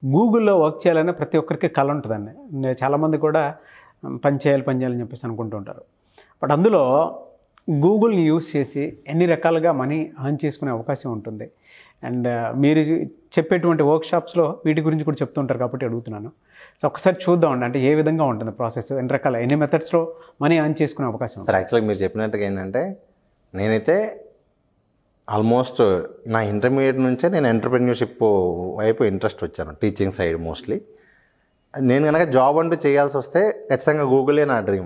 గూగుల్లో వర్క్ చేయాలనే ప్రతి ఒక్కరికి కళ ఉంటుందండి నే- చాలామంది కూడా ఉమ్, పని చేయాలి పని చేయాలని చెప్పేసి అనుకుంటూ ఉంటారు బట్ అందులో గూగుల్ని యూస్ చేసి ఎన్ని రకాలుగా మనీ అర్న్ చేసుకునే అవకాశం ఉంటుంది అండ్ మీరు చెప్పేటువంటి వర్క్షాప్స్లో వీటి గురించి కూడా చెప్తుంటారు కాబట్టి అడుగుతున్నాను సో ఒకసారి చూద్దామండి అంటే ఏ విధంగా ఉంటుంది ప్రాసెస్ ఎన్ని రకాల ఎన్ని మెథడ్స్లో మనీ అర్న్ చేసుకునే అవకాశం ఉంది సార్ యాక్చువల్గా మీరు చెప్పినట్టుగా ఏంటంటే నేనైతే ఆల్మోస్ట్ నా ఇంటర్మీడియట్ నుంచే నేను ఎంటర్ప్రెన్యూర్షిప్ వైపు ఇంట్రెస్ట్ వచ్చాను టీచింగ్ సైడ్ మోస్ట్లీ నేను కనుక జాబ్ అంటూ చేయాల్సి వస్తే ఖచ్చితంగా గూగులే నా డ్రీమ్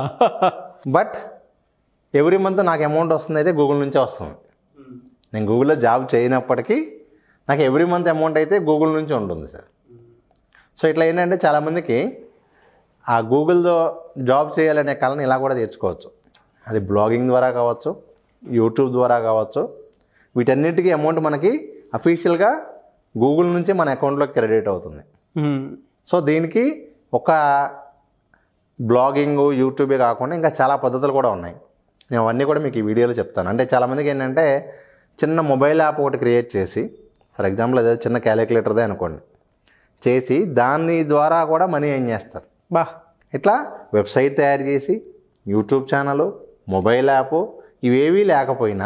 బట్ ఎవ్రీ మంత్ నాకు అమౌంట్ వస్తుంది అయితే గూగుల్ నుంచే వస్తుంది నేను గూగుల్లో జాబ్ చేయనప్పటికీ నాకు ఎవ్రీ మంత్ అమౌంట్ అయితే గూగుల్ నుంచి ఉంటుంది సార్ సో ఇట్లా ఏంటంటే చాలామందికి ఆ గూగుల్తో జాబ్ చేయాలనే కళను ఇలా కూడా తీర్చుకోవచ్చు అది బ్లాగింగ్ ద్వారా కావచ్చు యూట్యూబ్ ద్వారా కావచ్చు వీటన్నిటికీ అమౌంట్ మనకి అఫీషియల్గా గూగుల్ నుంచి మన అకౌంట్లోకి క్రెడిట్ అవుతుంది ఉమ్, సో దీనికి ఒక బ్లాగింగ్ యూట్యూబే కాకుండా ఇంకా చాలా పద్ధతులు కూడా ఉన్నాయి నేను అవన్నీ కూడా మీకు ఈ వీడియోలో చెప్తాను అంటే చాలామందికి ఏంటంటే చిన్న మొబైల్ యాప్ ఒకటి క్రియేట్ చేసి ఫర్ ఎగ్జాంపుల్ అదే చిన్న క్యాలిక్యులేటర్దే అనుకోండి చేసి దాని ద్వారా కూడా మనీ ఏం చేస్తారు బా ఇట్లా వెబ్సైట్ తయారు చేసి యూట్యూబ్ ఛానల్ మొబైల్ యాప్ ఇవేవీ లేకపోయినా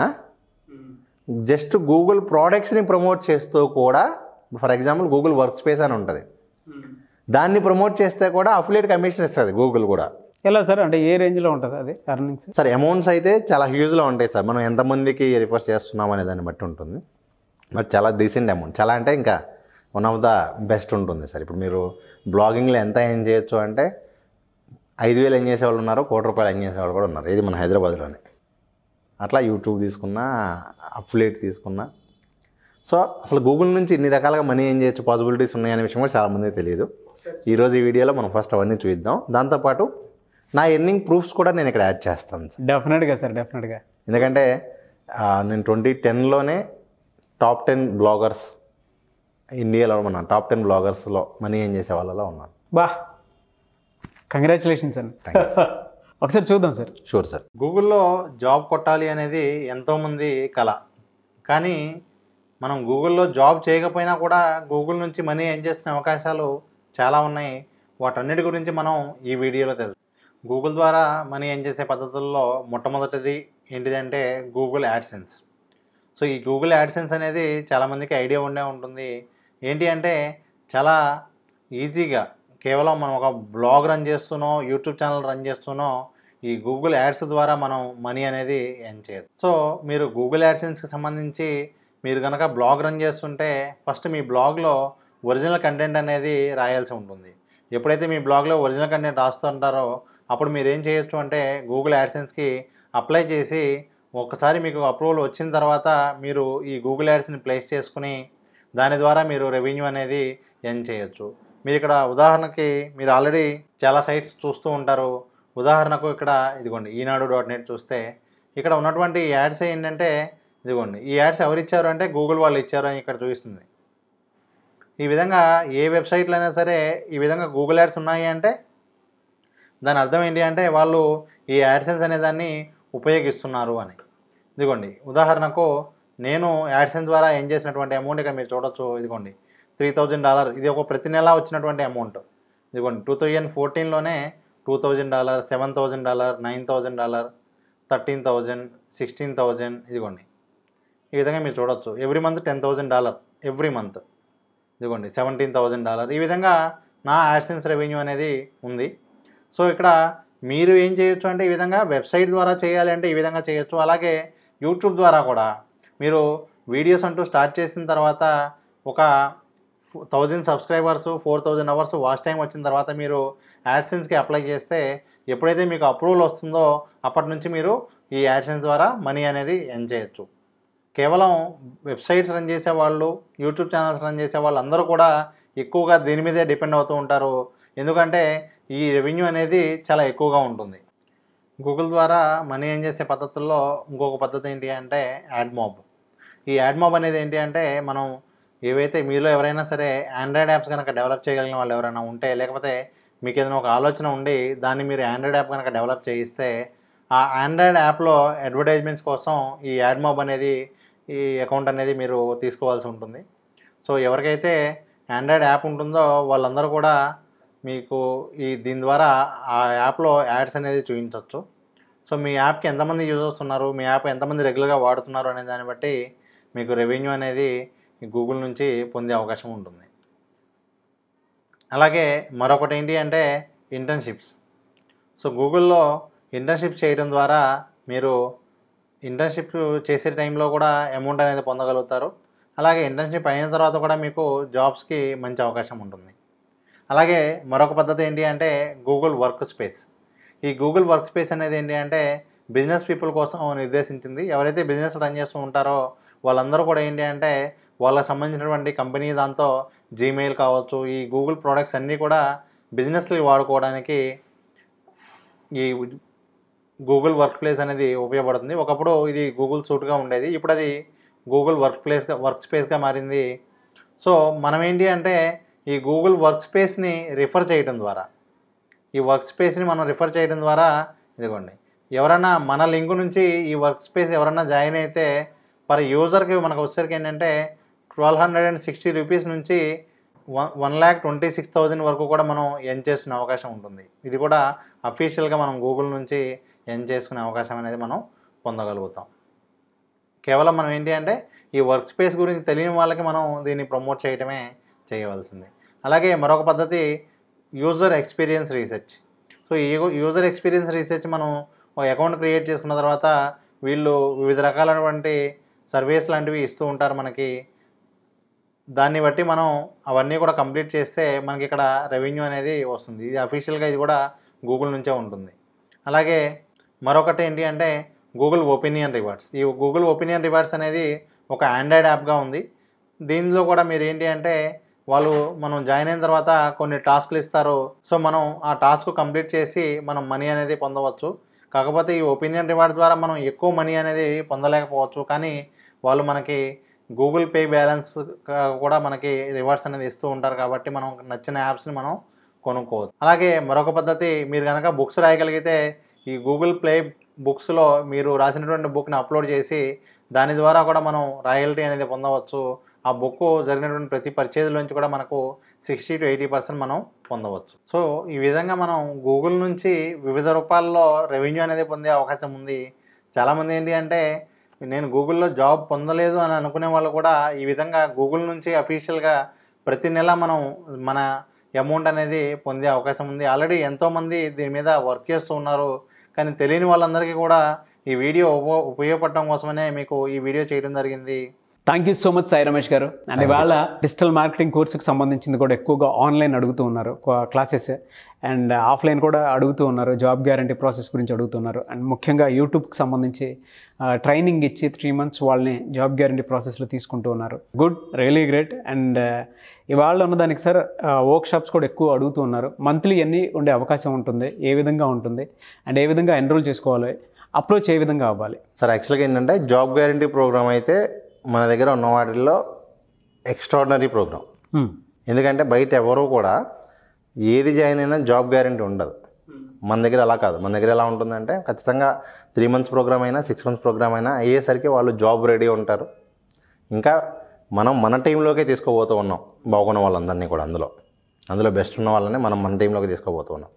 జస్ట్ గూగుల్ ప్రోడక్ట్స్ని ప్రమోట్ చేస్తూ కూడా for example Google workspace అని ఉంటుంది దాన్ని ప్రమోట్ చేస్తే కూడా అఫిలియేట్ కమిషన్ ఇస్తుంది గూగుల్ కూడా ఎలా సార్ అంటే ఏ రేంజ్లో ఉంటుంది అది అర్నింగ్స్ సార్ అమౌంట్స్ అయితే చాలా హ్యూజ్లో ఉంటాయి సార్ మనం ఎంతమందికి రిఫర్ చేస్తున్నాం అనే దాన్ని బట్టి ఉంటుంది బట్ చాలా డీసెంట్ అమౌంట్ చాలా అంటే ఇంకా వన్ ఆఫ్ ద బెస్ట్ ఉంటుంది సార్ ఇప్పుడు మీరు బ్లాగింగ్లో ఎంత ఏం చేయొచ్చు అంటే ఐదు వేలు ఏం చేసేవాళ్ళు ఉన్నారు కోటి రూపాయలు ఏం చేసేవాళ్ళు కూడా ఉన్నారు ఇది మన హైదరాబాద్లోనే అట్లా యూట్యూబ్ తీసుకున్నా అఫ్లేట్ తీసుకున్నా సో అసలు గూగుల్ నుంచి ఇన్ని రకాలుగా మనీ ఏం చేయొచ్చు పాసిబిలిటీస్ ఉన్నాయనే విషయం కూడా చాలామందికి తెలియదు ఈరోజు ఈ వీడియోలో మనం ఫస్ట్ అవన్నీ చూద్దాం దాంతోపాటు నా ఎర్నింగ్ ప్రూఫ్స్ కూడా నేను ఇక్కడ యాడ్ చేస్తాను సార్ డెఫినెట్గా సార్ డెఫినెట్గా ఎందుకంటే ఆ, నేను ట్వంటీ టెన్లోనే టాప్ టెన్ బ్లాగర్స్ ఇండియాలో మన టాప్ టెన్ బ్లాగర్స్లో మనీ ఏం చేసే వాళ్ళలో ఉన్నాను బా కంగ్రాచులేషన్స్ అండి Thank you, ఒకసారి చూద్దాం సార్ షూర్ సార్ గూగుల్లో జాబ్ కొట్టాలి అనేది ఎంతోమంది కళ కానీ మనం గూగుల్లో జాబ్ చేయకపోయినా కూడా గూగుల్ నుంచి మనీ ఏం చేసిన అవకాశాలు చాలా ఉన్నాయి వాటన్నిటి గురించి మనం ఈ వీడియోలో తెలుసు గూగుల్ ద్వారా మనీ ఏం చేసే పద్ధతుల్లో మొట్టమొదటిది ఏంటిదంటే గూగుల్ యాడ్సెన్స్ సో ఈ గూగుల్ యాడ్సెన్స్ అనేది చాలామందికి ఐడియా ఉండే ఉంటుంది ఏంటి అంటే చాలా ఈజీగా కేవలం మనం ఒక బ్లాగ్ రన్ చేస్తూనో యూట్యూబ్ ఛానల్ రన్ చేస్తూనో ఈ గూగుల్ యాడ్స్ ద్వారా మనం మనీ అనేది ఎర్న్ చేయదు సో మీరు గూగుల్ యాడ్సెన్స్కి సంబంధించి మీరు కనుక బ్లాగ్ రన్ చేస్తుంటే ఫస్ట్ మీ బ్లాగ్లో ఒరిజినల్ కంటెంట్ అనేది రాయాల్సి ఉంటుంది ఎప్పుడైతే మీ బ్లాగ్లో ఒరిజినల్ కంటెంట్ రాస్తుంటారో అప్పుడు మీరు ఏం చేయొచ్చు అంటే గూగుల్ యాడ్సెన్స్కి అప్లై చేసి ఒకసారి మీకు అప్రూవల్ వచ్చిన తర్వాత మీరు ఈ గూగుల్ యాడ్స్ని ప్లేస్ చేసుకుని దాని ద్వారా మీరు రెవెన్యూ అనేది ఎర్న్ చేయొచ్చు మీరు ఇక్కడ ఉదాహరణకి మీరు ఆల్రెడీ చాలా సైట్స్ చూస్తూ ఉంటారు ఉదాహరణకు ఇక్కడ ఇదిగోండి ఈనాడు డాట్ నెట్ చూస్తే ఇక్కడ ఉన్నటువంటి యాడ్స్ ఏంటంటే ఇదిగోండి ఈ యాడ్స్ ఎవరు ఇచ్చారు అంటే గూగుల్ వాళ్ళు ఇచ్చారు అని ఇక్కడ చూపిస్తుంది ఈ విధంగా ఏ వెబ్సైట్లో అయినా సరే ఈ విధంగా గూగుల్ యాడ్స్ ఉన్నాయి అంటే దాని అర్థం ఏంటి అంటే వాళ్ళు ఈ యాడ్సెన్స్ అనే దాన్ని ఉపయోగిస్తున్నారు అని ఇదిగోండి ఉదాహరణకు నేను యాడ్సెన్స్ ద్వారా ఏం చేసినటువంటి అమౌంట్ ఇక్కడ మీరు చూడొచ్చు ఇదిగోండి త్రీ థౌజండ్ డాలర్ ఇది ఒక ప్రతి నెల వచ్చినటువంటి అమౌంట్ ఇదిగోండి టూ థౌజండ్ ఫోర్టీన్లోనే two thousand dollar seven thousand dollar nine thousand dollar thirteen thousand sixteen thousand ఇదిగోండి ఈ విధంగా మీరు చూడొచ్చు every month ten thousand dollar every month ఇదిగోండి సెవెంటీన్ థౌజండ్ డాలర్ ఈ విధంగా నా యాడ్సెన్స్ రెవెన్యూ అనేది ఉంది సో ఇక్కడ మీరు ఏం చేయొచ్చు అంటే ఈ విధంగా వెబ్సైట్ ద్వారా చేయాలి అంటే ఈ విధంగా చేయొచ్చు అలాగే యూట్యూబ్ ద్వారా కూడా మీరు వీడియోస్ అంటూ స్టార్ట్ చేసిన తర్వాత ఒక thousand subscribers four thousand hours watch time వచ్చిన తర్వాత మీరు యాడ్సెన్స్కి అప్లై చేస్తే ఎప్పుడైతే మీకు అప్రూవల్ వస్తుందో అప్పటి నుంచి మీరు ఈ యాడ్సెన్స్ ద్వారా మనీ అనేది ఎర్న్ చేయొచ్చు కేవలం వెబ్సైట్స్ రన్ చేసే వాళ్ళు యూట్యూబ్ ఛానల్స్ రన్ చేసే వాళ్ళు అందరూ కూడా ఎక్కువగా దీని మీదే డిపెండ్ అవుతూ ఉంటారు ఎందుకంటే ఈ రెవెన్యూ అనేది చాలా ఎక్కువగా ఉంటుంది గూగుల్ ద్వారా మనీ ఏం చేసే పద్ధతుల్లో ఇంకొక పద్ధతి ఏంటి అంటే యాడ్ మాబ్ ఈ యాడ్ మాబ్ అనేది ఏంటి అంటే మనం ఏవైతే మీలో ఎవరైనా సరే ఆండ్రాయిడ్ యాప్స్ కనుక డెవలప్ చేయగలిగిన వాళ్ళు ఎవరైనా ఉంటే లేకపోతే మీకు ఏదైనా ఒక ఆలోచన ఉండి దాన్ని మీరు ఆండ్రాయిడ్ యాప్ కనుక డెవలప్ చేయిస్తే ఆ ఆండ్రాయిడ్ యాప్లో అడ్వర్టైజ్మెంట్స్ కోసం ఈ యాడ్ మాబ్ అనేది ఈ అకౌంట్ అనేది మీరు తీసుకోవాల్సి ఉంటుంది సో ఎవరికైతే ఆండ్రాయిడ్ యాప్ ఉంటుందో వాళ్ళందరూ కూడా మీకు ఈ దీని ద్వారా ఆ యాప్లో యాడ్స్ అనేది చూపించవచ్చు సో మీ యాప్కి ఎంతమంది యూజర్స్ ఉన్నారు మీ యాప్ ఎంతమంది రెగ్యులర్గా వాడుతున్నారు అనే దాన్ని బట్టి మీకు రెవెన్యూ అనేది ఈ గూగుల్ నుంచి పొందే అవకాశం ఉంటుంది అలాగే మరొకటి ఏంటి అంటే ఇంటర్న్షిప్స్ సో గూగుల్లో ఇంటర్న్షిప్ చేయడం ద్వారా మీరు ఇంటర్న్షిప్ చేసే టైంలో కూడా అమౌంట్ అనేది పొందగలుగుతారు అలాగే ఇంటర్న్షిప్ అయిన తర్వాత కూడా మీకు జాబ్స్కి మంచి అవకాశం ఉంటుంది అలాగే మరొక పద్ధతి ఏంటి అంటే గూగుల్ వర్క్ స్పేస్ ఈ గూగుల్ వర్క్ స్పేస్ అనేది ఏంటి అంటే బిజినెస్ పీపుల్ కోసం నిర్దేశించింది ఎవరైతే బిజినెస్ రన్ చేస్తూ ఉంటారో వాళ్ళందరూ కూడా ఏంటి అంటే వాళ్ళకి సంబంధించినటువంటి కంపెనీ దాంతో జీమెయిల్ కావచ్చు ఈ గూగుల్ ప్రోడక్ట్స్ అన్నీ కూడా బిజినెస్లు వాడుకోవడానికి ఈ గూగుల్ వర్క్ ప్లేస్ అనేది ఉపయోగపడుతుంది ఒకప్పుడు ఇది గూగుల్ సూట్గా ఉండేది ఇప్పుడు అది గూగుల్ వర్క్ ప్లేస్గా వర్క్ స్పేస్గా మారింది సో మనం ఏంటి అంటే ఈ గూగుల్ వర్క్ స్పేస్ని రిఫర్ చేయడం ద్వారా ఈ వర్క్ స్పేస్ని మనం రిఫర్ చేయడం ద్వారా ఇదిగోండి ఎవరైనా మన లింక్ నుంచి ఈ వర్క్ స్పేస్ ఎవరైనా జాయిన్ అయితే పర్ యూజర్కి మనకు వచ్చేసరికి ఏంటంటే twelve hundred and sixty rupees నుంచి one one lakh twenty six thousand వరకు కూడా మనం ఎన్ చేసుకునే అవకాశం ఉంటుంది ఇది కూడా అఫీషియల్గా మనం గూగుల్ నుంచి ఎన్ చేసుకునే అవకాశం అనేది మనం పొందగలుగుతాం కేవలం మనం ఏంటి అంటే ఈ వర్క్ స్పేస్ గురించి తెలియని వాళ్ళకి మనం దీన్ని ప్రమోట్ చేయటమే చేయవలసింది అలాగే మరొక పద్ధతి యూజర్ ఎక్స్పీరియన్స్ రీసెర్చ్ సో ఈ యూజర్ ఎక్స్పీరియన్స్ రీసెర్చ్ మనం ఒక అకౌంట్ క్రియేట్ చేసుకున్న తర్వాత వీళ్ళు వివిధ రకాలైనటువంటి సర్వీస్ లాంటివి ఇస్తూ ఉంటారు మనకి దాన్ని బట్టి మనం అవన్నీ కూడా కంప్లీట్ చేస్తే మనకి ఇక్కడ రెవెన్యూ అనేది వస్తుంది ఇది అఫీషియల్గా ఇది కూడా గూగుల్ నుంచే ఉంటుంది అలాగే మరొకటి ఏంటి అంటే గూగుల్ ఒపీనియన్ రివార్డ్స్ ఈ గూగుల్ ఒపీనియన్ రివార్డ్స్ అనేది ఒక ఆండ్రాయిడ్ యాప్గా ఉంది దీనిలో కూడా మీరు ఏంటి అంటే వాళ్ళు మనం జాయిన్ అయిన తర్వాత కొన్ని టాస్క్లు ఇస్తారు సో మనం ఆ టాస్క్ కంప్లీట్ చేసి మనం మనీ అనేది పొందవచ్చు కాకపోతే ఈ ఒపీనియన్ రివార్డ్ ద్వారా మనం ఎక్కువ మనీ అనేది పొందలేకపోవచ్చు కానీ వాళ్ళు మనకి గూగుల్ పే బ్యాలెన్స్ కూడా మనకి రివార్డ్స్ అనేది ఇస్తూ ఉంటారు కాబట్టి మనం నచ్చిన యాప్స్ని మనం కొనుక్కోవచ్చు అలాగే మరొక పద్ధతి మీరు కనుక బుక్స్ రాయగలిగితే ఈ గూగుల్ ప్లే బుక్స్లో మీరు రాసినటువంటి బుక్ని అప్లోడ్ చేసి దాని ద్వారా కూడా మనం రాయల్టీ అనేది పొందవచ్చు ఆ బుక్ జరిగినటువంటి ప్రతి పర్చేజ్ నుంచి కూడా మనకు సిక్స్టీ టు ఎయిటీ పర్సెంట్ మనం పొందవచ్చు సో ఈ విధంగా మనం గూగుల్ నుంచి వివిధ రూపాల్లో రెవెన్యూ అనేది పొందే అవకాశం ఉంది చాలామంది ఏంటి అంటే నేను గూగుల్లో జాబ్ పొందలేదు అని అనుకునే వాళ్ళు కూడా ఈ విధంగా గూగుల్ నుంచి అఫీషియల్గా ప్రతి నెల మనం మన అమౌంట్ అనేది పొందే అవకాశం ఉంది ఆల్రెడీ ఎంతోమంది దీని మీద వర్క్ చేస్తూ ఉన్నారు కానీ తెలియని వాళ్ళందరికీ కూడా ఈ వీడియో ఉప ఉపయోగపడటం కోసమనే మీకు ఈ వీడియో చేయడం జరిగింది thank you so much Sai Ramesh గారు అండ్ ఇవాళ డిజిటల్ మార్కెటింగ్ కోర్సుకి సంబంధించింది కూడా ఎక్కువగా ఆన్లైన్ అడుగుతూ ఉన్నారు క్లాసెస్ అండ్ ఆఫ్లైన్ కూడా అడుగుతూ ఉన్నారు జాబ్ గ్యారంటీ ప్రాసెస్ గురించి అడుగుతున్నారు అండ్ ముఖ్యంగా యూట్యూబ్కి సంబంధించి ట్రైనింగ్ ఇచ్చి త్రీ మంత్స్ వాళ్ళని జాబ్ గ్యారంటీ ప్రాసెస్లో తీసుకుంటూ ఉన్నారు గుడ్ రియలీ గ్రేట్ అండ్ ఇవాళ ఉన్నదానికి సార్ వర్క్ షాప్స్ కూడా ఎక్కువ అడుగుతూ ఉన్నారు మంత్లీ ఎన్ని ఉండే అవకాశం ఉంటుంది ఏ విధంగా ఉంటుంది అండ్ ఏ విధంగా ఎన్రోల్ చేసుకోవాలి అప్రోచ్ ఏ విధంగా అవ్వాలి సార్ యాక్చువల్గా ఏంటంటే జాబ్ గ్యారంటీ ప్రోగ్రామ్ అయితే మన దగ్గర ఉన్న వాటిల్లో ఎక్స్ట్రాడినరీ ప్రోగ్రామ్ ఎందుకంటే బయట ఎవరు కూడా ఏది జాయిన్ అయినా జాబ్ గ్యారంటీ ఉండదు మన దగ్గర అలా కాదు మన దగ్గర ఎలా ఉంటుందంటే ఖచ్చితంగా త్రీ మంత్స్ ప్రోగ్రామ్ అయినా సిక్స్ మంత్స్ ప్రోగ్రామ్ అయినా అయ్యేసరికి వాళ్ళు జాబ్ రెడీ ఉంటారు ఇంకా మనం మన టీంలోకే తీసుకోబోతూ ఉన్నాం బాగున్న వాళ్ళందరినీ కూడా అందులో అందులో బెస్ట్ ఉన్న వాళ్ళని మనం మన టీంలోకి తీసుకోబోతూ ఉన్నాం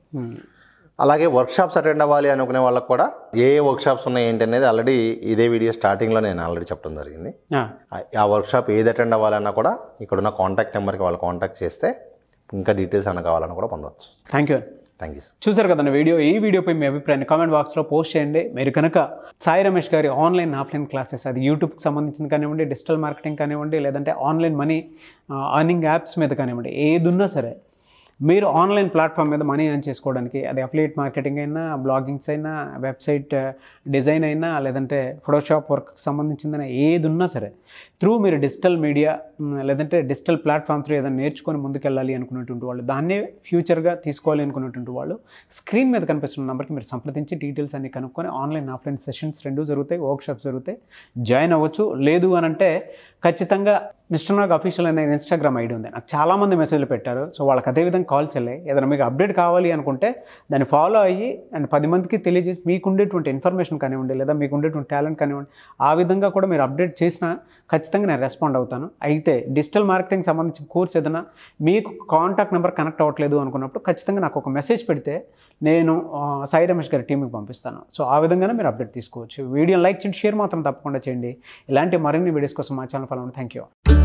అలాగే వర్క్షాప్స్ అటెండ్ అవ్వాలి అనుకునే వాళ్ళకి కూడా ఏ ఏ వర్క్షాప్స్ ఉన్నాయి ఏంటి అనేది ఆల్రెడీ ఇదే వీడియో స్టార్టింగ్లో నేను ఆల్రెడీ చెప్పడం జరిగింది ఆ- ఆ వర్క్షాప్ ఏది అటెండ్ అవ్వాలన్నా కూడా ఇక్కడున్న కాంటాక్ట్ నెంబర్కి వాళ్ళు కాంటాక్ట్ చేస్తే ఇంకా డీటెయిల్స్ అన్న కావాలన్నా కూడా పొందవచ్చు thank you thank you sir చూసారు కదండి వీడియో ఈ వీడియోపై మీ అభిప్రాయాన్ని కామెంట్ బాక్స్లో పోస్ట్ చేయండి మీరు కనుక సాయి రమేష్ గారి ఆన్లైన్ ఆఫ్లైన్ క్లాసెస్ అది యూట్యూబ్కి సంబంధించింది కానివ్వండి డిజిటల్ మార్కెటింగ్ కానివ్వండి లేదంటే ఆన్లైన్ మనీ అర్నింగ్ యాప్స్ మీద కానివ్వండి ఏది ఉన్నా సరే మీరు ఆన్లైన్ ప్లాట్ఫామ్ మీద మనీ ఎర్న్ చేసుకోవడానికి అది అఫిలియేట్ మార్కెటింగ్ అయినా బ్లాగింగ్స్ అయినా వెబ్సైట్ డిజైన్ అయినా లేదంటే ఫోటోషాప్ వర్క్కి సంబంధించిందైనా ఏది ఉన్నా సరే త్రూ మీరు డిజిటల్ మీడియా లేదంటే డిజిటల్ ప్లాట్ఫామ్ త్రూ ఏదైనా నేర్చుకొని ముందుకెళ్ళాలి అనుకునేటువంటి వాళ్ళు దాన్నే ఫ్యూచర్గా తీసుకోవాలి అనుకునేటువంటి వాళ్ళు స్క్రీన్ మీద కనిపిస్తున్న నెంబర్కి మీరు సంప్రదించి డీటెయిల్స్ అన్ని కనుక్కొని ఆన్లైన్ ఆఫ్లైన్ సెషన్స్ రెండు జరుగుతాయి వర్క్షాప్స్ జరుగుతాయి జాయిన్ అవ్వచ్చు లేదు అని అంటే ఖచ్చితంగా మిస్టర్ నాగ్ అఫీషియల్ అనే ఇన్స్టాగ్రామ్ ఐడి ఉంది నాకు చాలామంది మెసేజ్లు పెట్టారు సో వాళ్ళకి అదే విధంగా కాల్స్ వెళ్ళాయి ఏదైనా మీకు అప్డేట్ కావాలి అనుకుంటే దాన్ని ఫాలో అయ్యి అండ్ పది మందికి తెలియజేసి మీకు ఉండేటువంటి ఇన్ఫర్మేషన్ కానివ్వండి లేదా మీకు ఉండేటువంటి టాలెంట్ కానివ్వండి ఆ విధంగా కూడా మీరు అప్డేట్ చేసినా ఖచ్చితంగా నేను రెస్పాండ్ అవుతాను అయితే డిజిటల్ మార్కెటింగ్ సంబంధించిన కోర్స్ ఏదైనా మీకు కాంటాక్ట్ నెంబర్ కనెక్ట్ అవ్వట్లేదు అనుకున్నప్పుడు ఖచ్చితంగా నాకు ఒక మెసేజ్ పెడితే నేను ఆ, సాయి రమేష్ గారి టీంకి పంపిస్తాను సో ఆ విధంగానే మీరు అప్డేట్ తీసుకోవచ్చు వీడియో లైక్ చేయండి షేర్ మాత్రం తప్పకుండా చేయండి ఇలాంటి మరిన్ని వీడియోస్ కోసం మా ఛానల్ ఫాలో థ్యాంక్ యూ